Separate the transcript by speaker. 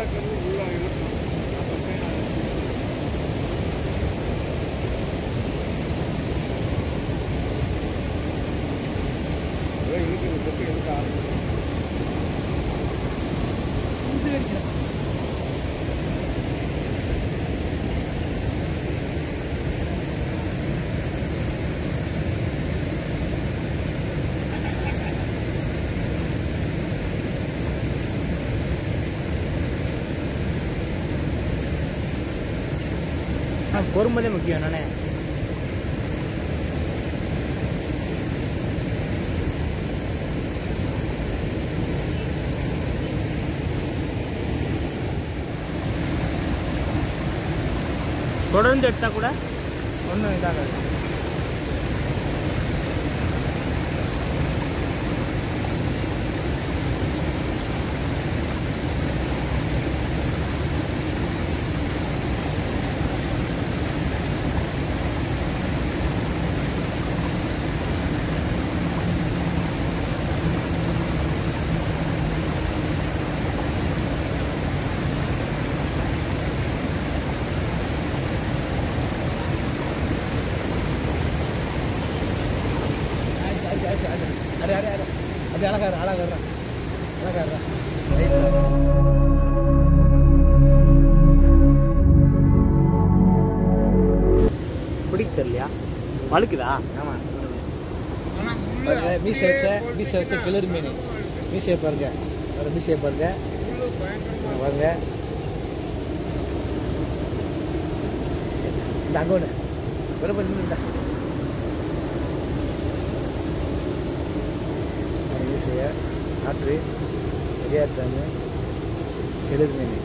Speaker 1: இருக்கிறது உள்ள இருக்கும் அப்பப்போ இருக்குது தொட்டி எடுக்க ஆரம்பிச்சு
Speaker 2: பொறுமதே முக்கியம் என்னண்ணே தொடர்ந்து எடுத்தா கூட ஒன்றும் இதாகாது அரே அரே அரே அது அழகாரு அழகாரு அழகாரு பிடிக்க தெரியலையா வழுக்குதா ஆமாம் பாருங்க மீசை வச்ச மீசை வச்ச கிளறு மீன் மீசையை பாருங்க ஒரு மீசையை பாருங்க இங்க பாருங்க இந்த அங்கே ஒன்று விருப்பம் இந்த மீசையை ஆற்று பெரியார் தாங்க கிளறு மீன்